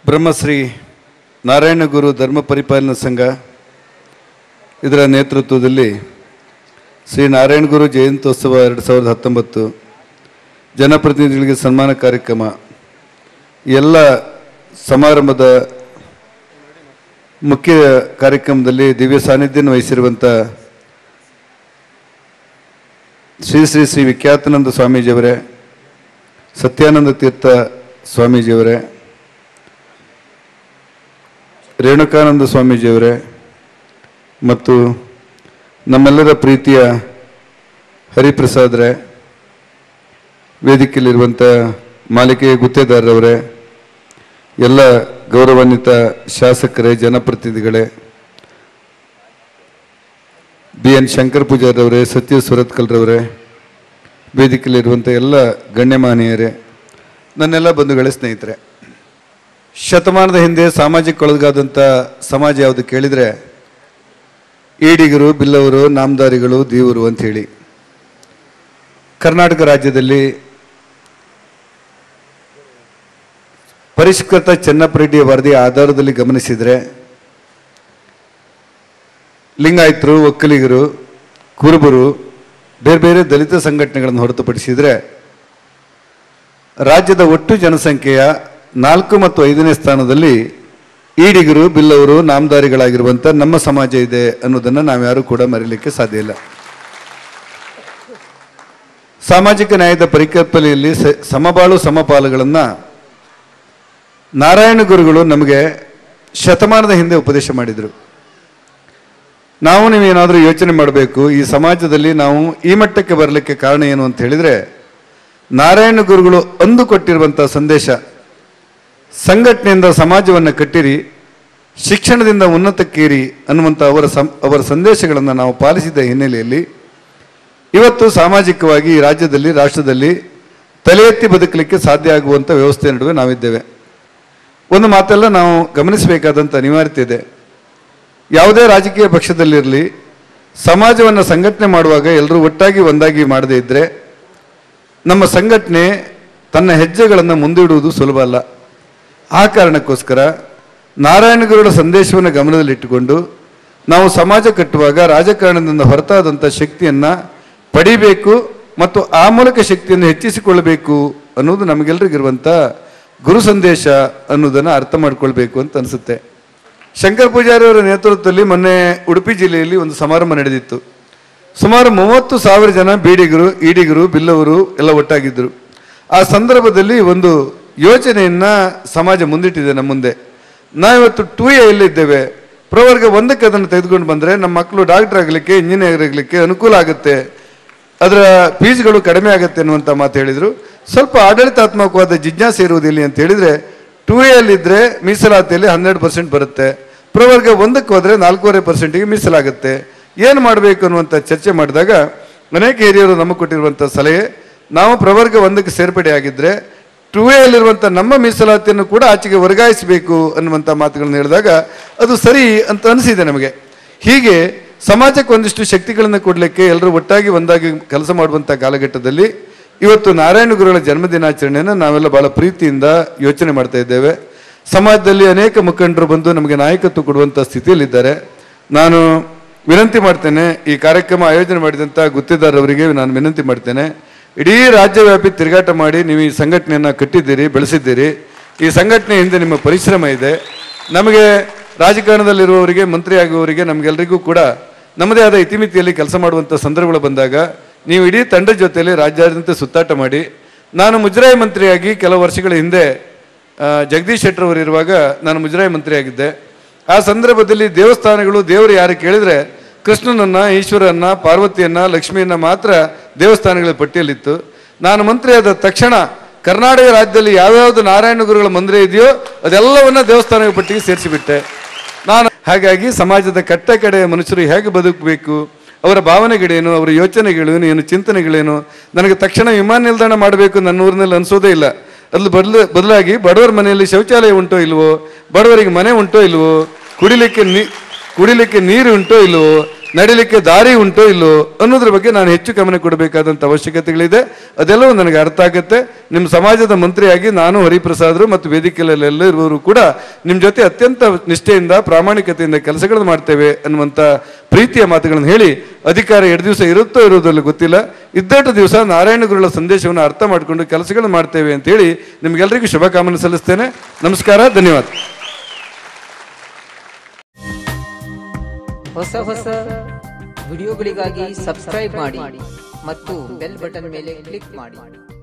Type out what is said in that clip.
ಬ್ರಹ್ಮಶ್ರೀ ನಾರಾಯಣ ಗುರು ಧರ್ಮ ಪರಿಪಾಲನಾ ಸಂಘ ಇದರ ನೇತೃತ್ವದಲ್ಲಿ ಶ್ರೀ ನಾರಾಯಣ ಗುರು ಜಯಂತ್ಯೋತ್ಸವ ಎರಡು ಸಾವಿರದ ಹತ್ತೊಂಬತ್ತು ಜನಪ್ರತಿನಿಧಿಗಳಿಗೆ ಸನ್ಮಾನ ಕಾರ್ಯಕ್ರಮ ಎಲ್ಲ ಸಮಾರಂಭದ ಮುಖ್ಯ ಕಾರ್ಯಕ್ರಮದಲ್ಲಿ ದಿವ್ಯ ಸಾನ್ನಿಧ್ಯವನ್ನು ವಹಿಸಿರುವಂಥ ಶ್ರೀ ಶ್ರೀ ಶ್ರೀ ವಿಖ್ಯಾತಾನಂದ ಸ್ವಾಮೀಜಿಯವರೇ ಸತ್ಯಾನಂದ ತೀರ್ಥ ಸ್ವಾಮೀಜಿಯವರೇ ರೇಣುಕಾನಂದ ಸ್ವಾಮೀಜಿಯವರೇ ಮತ್ತು ನಮ್ಮೆಲ್ಲರ ಪ್ರೀತಿಯ ಹರಿಪ್ರಸಾದ್ರೇ ವೇದಿಕೆಯಲ್ಲಿರುವಂಥ ಮಾಲಿಕೆಯ ಗುತ್ತೇದಾರರವರೇ ಎಲ್ಲ ಗೌರವಾನ್ವಿತ ಶಾಸಕರೇ ಜನಪ್ರತಿನಿಧಿಗಳೇ ಬಿ ಎನ್ ಶಂಕರ್ ಪೂಜಾರವರೇ ಸತ್ಯ ಸುರತ್ಕಲ್ರವರೇ ವೇದಿಕೆಯಲ್ಲಿರುವಂಥ ಎಲ್ಲ ಗಣ್ಯಮಾನ್ಯರೇ ನನ್ನೆಲ್ಲ ಬಂಧುಗಳೇ ಸ್ನೇಹಿತರೆ ಶತಮಾನದ ಹಿಂದೆ ಸಾಮಾಜಿಕ ಒಳಗಾದಂಥ ಸಮಾಜ ಯಾವುದು ಕೇಳಿದರೆ ಈಡಿಗರು ಬಿಲ್ಲವರು ನಾಮದಾರಿಗಳು ದೀವರು ಅಂಥೇಳಿ ಕರ್ನಾಟಕ ರಾಜ್ಯದಲ್ಲಿ ಪರಿಷ್ಕೃತ ಚೆನ್ನಪ್ಪರೆಡ್ಡಿಯ ವರದಿಯ ಆಧಾರದಲ್ಲಿ ಗಮನಿಸಿದರೆ ಲಿಂಗಾಯತರು ಒಕ್ಕಲಿಗರು ಕುರುಬರು ಬೇರೆ ಬೇರೆ ದಲಿತ ಸಂಘಟನೆಗಳನ್ನು ಹೊರತುಪಡಿಸಿದರೆ ರಾಜ್ಯದ ಒಟ್ಟು ಜನಸಂಖ್ಯೆಯ ನಾಲ್ಕು ಮತ್ತು ಐದನೇ ಸ್ಥಾನದಲ್ಲಿ ಈಡಿಗರು ಬಿಲ್ಲವರು ನಾಮದಾರಿಗಳಾಗಿರುವಂಥ ನಮ್ಮ ಸಮಾಜ ಇದೆ ಅನ್ನೋದನ್ನು ನಾವ್ಯಾರೂ ಕೂಡ ಮರೀಲಿಕ್ಕೆ ಸಾಧ್ಯ ಇಲ್ಲ ಸಾಮಾಜಿಕ ನ್ಯಾಯದ ಪರಿಕಲ್ಪನೆಯಲ್ಲಿ ಸ- ಸಮಬಾಳು ಸಮಪಾಲುಗಳನ್ನು ನಾರಾಯಣ ಗುರುಗಳು ನಮಗೆ ಶತಮಾನದ ಹಿಂದೆ ಉಪದೇಶ ಮಾಡಿದರು ನಾವು ನೀವೇನಾದರೂ ಯೋಚನೆ ಮಾಡಬೇಕು ಈ ಸಮಾಜದಲ್ಲಿ ನಾವು ಈ ಮಟ್ಟಕ್ಕೆ ಬರಲಿಕ್ಕೆ ಕಾರಣ ಏನು ಅಂತ ಹೇಳಿದರೆ ನಾರಾಯಣ ಗುರುಗಳು ಅಂದು ಕೊಟ್ಟಿರುವಂಥ ಸಂದೇಶ ಸಂಘಟನೆಯಿಂದ ಸಮಾಜವನ್ನು ಕಟ್ಟಿರಿ ಶಿಕ್ಷಣದಿಂದ ಉನ್ನತಕ್ಕೇರಿ ಅನ್ನುವಂಥ ಅವರ ಸಂ ಅವರ ಸಂದೇಶಗಳನ್ನು ನಾವು ಪಾಲಿಸಿದ ಹಿನ್ನೆಲೆಯಲ್ಲಿ ಇವತ್ತು ಸಾಮಾಜಿಕವಾಗಿ ಈ ರಾಜ್ಯದಲ್ಲಿ ರಾಷ್ಟ್ರದಲ್ಲಿ ತಲೆ ಎತ್ತಿ ಬದುಕಲಿಕ್ಕೆ ಸಾಧ್ಯ ಆಗುವಂಥ ವ್ಯವಸ್ಥೆ ನಡುವೆ ನಾವಿದ್ದೇವೆ ಒಂದು ಮಾತೆಲ್ಲ ನಾವು ಗಮನಿಸಬೇಕಾದಂಥ ಅನಿವಾರ್ಯತೆ ಇದೆ ಯಾವುದೇ ರಾಜಕೀಯ ಪಕ್ಷದಲ್ಲಿರಲಿ ಸಮಾಜವನ್ನು ಸಂಘಟನೆ ಮಾಡುವಾಗ ಎಲ್ಲರೂ ಒಟ್ಟಾಗಿ ಒಂದಾಗಿ ಮಾಡದೇ ಇದ್ದರೆ ನಮ್ಮ ಸಂಘಟನೆ ತನ್ನ ಹೆಜ್ಜೆಗಳನ್ನು ಮುಂದಿಡುವುದು ಸುಲಭ ಅಲ್ಲ ಆ ಕಾರಣಕ್ಕೋಸ್ಕರ ನಾರಾಯಣ ಗುರುಗಳ ಸಂದೇಶವನ್ನು ಗಮನದಲ್ಲಿಟ್ಟುಕೊಂಡು ನಾವು ಸಮಾಜ ಕಟ್ಟುವಾಗ ರಾಜಕಾರಣದಿಂದ ಹೊರತಾದಂಥ ಶಕ್ತಿಯನ್ನು ಪಡಿಬೇಕು ಮತ್ತು ಆ ಮೂಲಕ ಶಕ್ತಿಯನ್ನು ಹೆಚ್ಚಿಸಿಕೊಳ್ಳಬೇಕು ಅನ್ನೋದು ನಮಗೆಲ್ಲರಿಗಿರುವಂಥ ಗುರು ಸಂದೇಶ ಅನ್ನೋದನ್ನು ಅರ್ಥ ಮಾಡ್ಕೊಳ್ಬೇಕು ಅಂತ ಅನಿಸುತ್ತೆ ಶಂಕರ್ ಪೂಜಾರಿ ಅವರ ನೇತೃತ್ವದಲ್ಲಿ ಮೊನ್ನೆ ಉಡುಪಿ ಜಿಲ್ಲೆಯಲ್ಲಿ ಒಂದು ಸಮಾರಂಭ ನಡೆದಿತ್ತು ಸುಮಾರು ಮೂವತ್ತು ಸಾವಿರ ಜನ ಬೀಡಿಗರು ಈಡಿಗರು ಬಿಲ್ಲವರು ಎಲ್ಲ ಒಟ್ಟಾಗಿದ್ದರು ಆ ಸಂದರ್ಭದಲ್ಲಿ ಒಂದು ಯೋಚನೆಯನ್ನ ಸಮಾಜ ಮುಂದಿಟ್ಟಿದೆ ನಮ್ಮ ಮುಂದೆ ನಾವಿವತ್ತು ಟೂ ಎ ಇದ್ದೇವೆ ಪ್ರವರ್ಗ ಒಂದಕ್ಕೆ ಅದನ್ನು ತೆಗೆದುಕೊಂಡು ಬಂದರೆ ನಮ್ಮ ಮಕ್ಕಳು ಡಾಕ್ಟರ್ ಆಗಲಿಕ್ಕೆ ಇಂಜಿನಿಯರ್ ಆಗಲಿಕ್ಕೆ ಅನುಕೂಲ ಆಗುತ್ತೆ ಅದರ ಫೀಸ್ಗಳು ಕಡಿಮೆ ಆಗುತ್ತೆ ಅನ್ನುವಂಥ ಮಾತು ಹೇಳಿದರು ಸ್ವಲ್ಪ ಆಡಳಿತಾತ್ಮಕವಾದ ಜಿಜ್ಞಾಸೆ ಇರುವುದಿಲ್ಲ ಅಂತ ಹೇಳಿದರೆ ಟೂ ಎಲ್ಲಿದ್ದರೆ ಮೀಸಲಾತಿಯಲ್ಲಿ ಹನ್ನೆರಡು ಪರ್ಸೆಂಟ್ ಬರುತ್ತೆ ಪ್ರವರ್ಗ ಒಂದಕ್ಕೆ ಹೋದರೆ ನಾಲ್ಕೂವರೆ ಪರ್ಸೆಂಟಿಗೆ ಮೀಸಲಾಗುತ್ತೆ ಏನು ಮಾಡಬೇಕು ಅನ್ನುವಂಥ ಚರ್ಚೆ ಮಾಡಿದಾಗ ಅನೇಕ ಹಿರಿಯರು ನಮಗೆ ಕೊಟ್ಟಿರುವಂಥ ಸಲಹೆ ನಾವು ಪ್ರವರ್ಗ ಒಂದಕ್ಕೆ ಸೇರ್ಪಡೆ ಆಗಿದ್ದರೆ ಟೂ ಎಲ್ಲಿರುವಂಥ ನಮ್ಮ ಮೀಸಲಾತಿಯನ್ನು ಕೂಡ ಆಚೆಗೆ ವರ್ಗಾಯಿಸಬೇಕು ಅನ್ನುವಂಥ ಮಾತುಗಳನ್ನು ಹೇಳಿದಾಗ ಅದು ಸರಿ ಅಂತ ಅನಿಸಿದೆ ನಮಗೆ ಹೀಗೆ ಸಮಾಜಕ್ಕೆ ಒಂದಿಷ್ಟು ಶಕ್ತಿಗಳನ್ನು ಕೊಡಲಿಕ್ಕೆ ಎಲ್ಲರೂ ಒಟ್ಟಾಗಿ ಒಂದಾಗಿ ಕೆಲಸ ಮಾಡುವಂಥ ಕಾಲಘಟ್ಟದಲ್ಲಿ ಇವತ್ತು ನಾರಾಯಣ ಗುರುಗಳ ಜನ್ಮದಿನಾಚರಣೆಯನ್ನು ನಾವೆಲ್ಲ ಬಹಳ ಪ್ರೀತಿಯಿಂದ ಯೋಚನೆ ಮಾಡ್ತಾ ಇದ್ದೇವೆ ಸಮಾಜದಲ್ಲಿ ಅನೇಕ ಮುಖಂಡರು ಬಂದು ನಮಗೆ ನಾಯಕತ್ವ ಕೊಡುವಂಥ ಸ್ಥಿತಿಯಲ್ಲಿದ್ದಾರೆ ನಾನು ವಿನಂತಿ ಮಾಡ್ತೇನೆ ಈ ಕಾರ್ಯಕ್ರಮ ಆಯೋಜನೆ ಮಾಡಿದಂಥ ಗುತ್ತಿದಾರವರಿಗೆ ನಾನು ವಿನಂತಿ ಮಾಡ್ತೇನೆ ಇಡೀ ರಾಜ್ಯವ್ಯಾಪಿ ತಿರುಗಾಟ ಮಾಡಿ ನೀವು ಈ ಸಂಘಟನೆಯನ್ನು ಕಟ್ಟಿದ್ದೀರಿ ಬೆಳೆಸಿದ್ದೀರಿ ಈ ಸಂಘಟನೆ ಹಿಂದೆ ನಿಮ್ಮ ಪರಿಶ್ರಮ ಇದೆ ನಮಗೆ ರಾಜಕಾರಣದಲ್ಲಿರುವವರಿಗೆ ಮಂತ್ರಿ ಆಗುವವರಿಗೆ ನಮಗೆಲ್ಲರಿಗೂ ಕೂಡ ನಮ್ಮದೇ ಆದ ಇತಿಮಿತಿಯಲ್ಲಿ ಕೆಲಸ ಮಾಡುವಂಥ ಸಂದರ್ಭಗಳು ಬಂದಾಗ ನೀವು ಇಡೀ ತಂಡದ ಜೊತೆಯಲ್ಲಿ ರಾಜ್ಯಾದ್ಯಂತ ಸುತ್ತಾಟ ಮಾಡಿ ನಾನು ಮುಜರಾಯಿ ಮಂತ್ರಿಯಾಗಿ ಕೆಲವು ವರ್ಷಗಳ ಹಿಂದೆ ಆ, ಜಗದೀಶ್ ಶೆಟ್ಟರ್ ಅವರು ಇರುವಾಗ ನಾನು ಮುಜರಾಯಿ ಮಂತ್ರಿ ಆಗಿದ್ದೆ ಆ ಸಂದರ್ಭದಲ್ಲಿ ದೇವಸ್ಥಾನಗಳು ದೇವರು ಯಾರು ಕೇಳಿದ್ರೆ ಕೃಷ್ಣನನ್ನ ಈಶ್ವರನ್ನ ಪಾರ್ವತಿಯನ್ನ ಲಕ್ಷ್ಮಿಯನ್ನ ಮಾತ್ರ ದೇವಸ್ಥಾನಗಳ ಪಟ್ಟಿಯಲ್ಲಿತ್ತು ನಾನು ಮಂತ್ರಿ ಆದ ತಕ್ಷಣ ಕರ್ನಾಟಕ ರಾಜ್ಯದಲ್ಲಿ ಯಾವ್ಯಾವ್ದು ನಾರಾಯಣ ಗುರುಗಳ ಮಂದಿರ ಇದೆಯೋ ಅದೆಲ್ಲವನ್ನ ದೇವಸ್ಥಾನಗಳ ಪಟ್ಟಿಗೆ ಸೇರಿಸಿಬಿಟ್ಟೆ ನಾನು ಹಾಗಾಗಿ ಸಮಾಜದ ಕಟ್ಟ ಕಡೆಯ ಮನುಷ್ಯರು ಹೇಗೆ ಬದುಕಬೇಕು ಅವರ ಭಾವನೆಗಳೇನು ಅವರ ಯೋಚನೆಗಳೇನು ಏನು ಚಿಂತನೆಗಳೇನು ನನಗೆ ತಕ್ಷಣ ವಿಮಾನ ನಿಲ್ದಾಣ ಮಾಡಬೇಕು ನನ್ನ ಊರಿನಲ್ಲಿ ಅನಿಸೋದೇ ಇಲ್ಲ ಅಲ್ಲಿ ಬದಲು ಬದಲಾಗಿ ಬಡವರ ಮನೆಯಲ್ಲಿ ಶೌಚಾಲಯ ಉಂಟೋ ಇಲ್ವೋ ಬಡವರಿಗೆ ಮನೆ ಉಂಟೋ ಇಲ್ವೋ ಕುಡಿಲಿಕ್ಕೆ ನೀ ಕುಡಿಲಿಕ್ಕೆ ನೀರು ಉಂಟೋ ಇಲ್ವೋ ನಡಿಲಿಕ್ಕೆ ದಾರಿ ಉಂಟೋ ಇಲ್ಲೋ ಅನ್ನೋದ್ರ ಬಗ್ಗೆ ನಾನು ಹೆಚ್ಚು ಗಮನ ಕೊಡಬೇಕಾದಂಥ ಅವಶ್ಯಕತೆಗಳಿದೆ ಅದೆಲ್ಲವೂ ನನಗೆ ಅರ್ಥ ಆಗುತ್ತೆ ನಿಮ್ಮ ಸಮಾಜದ ಮಂತ್ರಿಯಾಗಿ ನಾನು ಹರಿಪ್ರಸಾದರು ಮತ್ತು ವೇದಿಕೆಯಲ್ಲಿ ಎಲ್ಲ ಇರುವವರು ಕೂಡ ನಿಮ್ಮ ಜೊತೆ ಅತ್ಯಂತ ನಿಷ್ಠೆಯಿಂದ ಪ್ರಾಮಾಣಿಕತೆಯಿಂದ ಕೆಲಸಗಳನ್ನು ಮಾಡ್ತೇವೆ ಅನ್ನುವಂಥ ಪ್ರೀತಿಯ ಮಾತುಗಳನ್ನು ಹೇಳಿ ಅಧಿಕಾರ ಎರಡು ದಿವಸ ಇರುತ್ತೋ ಇರೋದಿಲ್ಲ ಗೊತ್ತಿಲ್ಲ ಇದ್ದಷ್ಟು ದಿವಸ ನಾರಾಯಣ ಗುರುಗಳ ಸಂದೇಶವನ್ನು ಅರ್ಥ ಮಾಡಿಕೊಂಡು ಕೆಲಸಗಳನ್ನು ಮಾಡ್ತೇವೆ ಅಂತ ಹೇಳಿ ನಿಮಗೆಲ್ಲರಿಗೂ ಶುಭಕಾಮನೆ ಸಲ್ಲಿಸ್ತೇನೆ ನಮಸ್ಕಾರ ಧನ್ಯವಾದ ಹೊಸ ಹೊಸ ವಿಡಿಯೋಗಳಿಗಾಗಿ ಸಬ್ಸ್ಕ್ರೈಬ್ ಮಾಡಿ ಮತ್ತು ಬೆಲ್ ಬಟನ್ ಮೇಲೆ ಕ್ಲಿಕ್ ಮಾಡಿ